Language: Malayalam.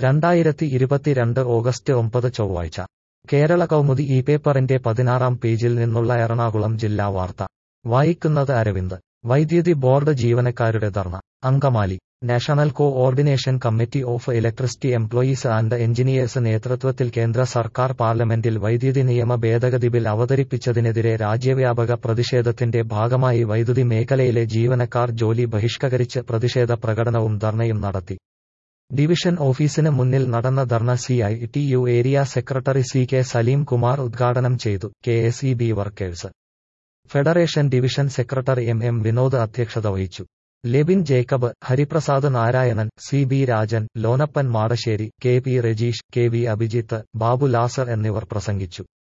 രണ്ടായിരത്തി ഇരുപത്തിരണ്ട് ഓഗസ്റ്റ് ഒമ്പത് ചൊവ്വാഴ്ച കേരള കൗമുദി ഈ പേപ്പറിന്റെ പതിനാറാം പേജിൽ നിന്നുള്ള എറണാകുളം ജില്ലാ വാർത്ത വായിക്കുന്നത് അരവിന്ദ് വൈദ്യുതി ബോർഡ് ജീവനക്കാരുടെ ധർണ Angamaly national coordination committee of electricity employees and engineers നേതൃത്വത്തിൽ കേന്ദ്ര സർക്കാർ പാർലമെന്റിൽ വൈദ്യുതി നിയമ ഭേദഗതി ബിൽ അവതരിപ്പിച്ചതിനെതിരെ രാജ്യവ്യാപക പ്രതിഷേധത്തിന്റെ ഭാഗമായി വൈദ്യുതി മേഖലയിലെ ജീവനക്കാർ ജോലി ബഹിഷ്കരിച്ച് പ്രതിഷേധ പ്രകടനവും ധർണയും നടത്തി ഡിവിഷൻ ഓഫീസിന് മുന്നിൽ നടന്ന ധർണ C I T U area secretary C K Saleem Kumar ഉദ്ഘാടനം ചെയ്തു K S E B workers federation division secretary M M Vinod അധ്യക്ഷത വഹിച്ചു Lebin Jacob Hariprasad Narayanan C B Rajan Lonappan Madassery K P Rajeesh K V Abhijith Babu Lazar എന്നിവർ പ്രസംഗിച്ചു